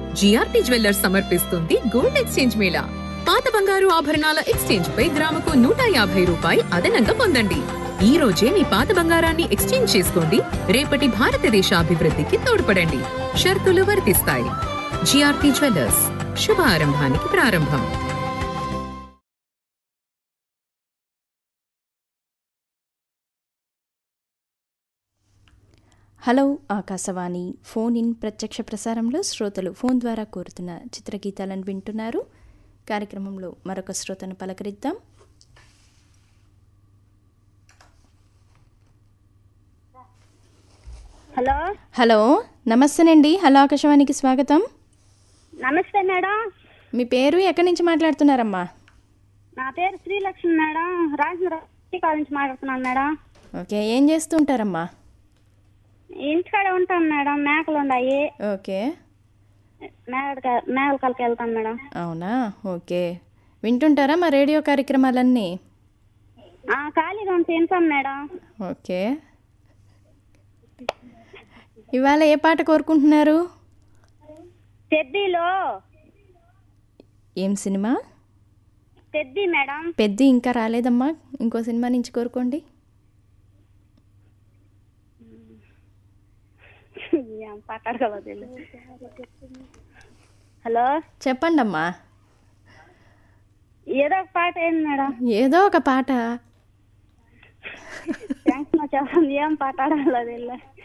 GRP jewellers సమర్పిస్తుంది gold exchange mela పాత బంగారు ఆభరణాల ఎక్స్చేంజ్ పై గ్రాముకు నూట యాభై రూపాయి అదనంగా పొందండి ఈ రోజే మీ పాత బంగారాన్ని ఎక్స్చేంజ్ చేసుకోండి రేపటి భారతదేశ అభివృద్ధికి తోడ్పడండి షరతులు వర్తిస్తాయి జిఆర్పి జ్యువెల్లర్స్ శుభ ఆరంభానికి ప్రారంభం హలో ఆకాశవాణి ఫోన్ ఇన్ ప్రత్యక్ష ప్రసారంలో శ్రోతలు ఫోన్ ద్వారా కోరుతున్న చిత్రగీతాలను వింటున్నారు కార్యక్రమంలో మరొక శ్రోతను పలకరిద్దాం హలో హలో నమస్తేనండి హలో ఆకాశవాణికి స్వాగతం నమస్తే మేడం మీ పేరు ఎక్కడి నుంచి మాట్లాడుతున్నారమ్మా నా పేరు శ్రీలక్ష్మి మేడం రాజేంద్ర కాలేజ్ నుంచి మాట్లాడుతున్నాను మేడం ఓకే ఏం చేస్తుంటారమ్మా ఇంటికాడ ఉంటాను మేడం మేకలు ఉన్నాయి ఓకే మేక మేకల కలకి వెళ్తాను మేడం అవునా ఓకే వింటుంటారా మా రేడియో కార్యక్రమాలన్నీ ఆ, ఖాళీగా ఉంటే వింటాం మేడం ఓకే ఇవాళ ఏ పాట కోరుకుంటున్నారు పెద్దీలో ఏం సినిమా పెద్ది మేడం పెద్ద ఇంకా రాలేదమ్మా ఇంకో సినిమా నుంచి కోరుకోండి ఏం పట్టాడుకోలేదు హలో చెప్పండి అమ్మా ఏదో ఒక పాట ఏంది మేడం ఏదో ఒక పాట థ్యాంక్స్ చెప్పండి ఏం పట్టాడలేదు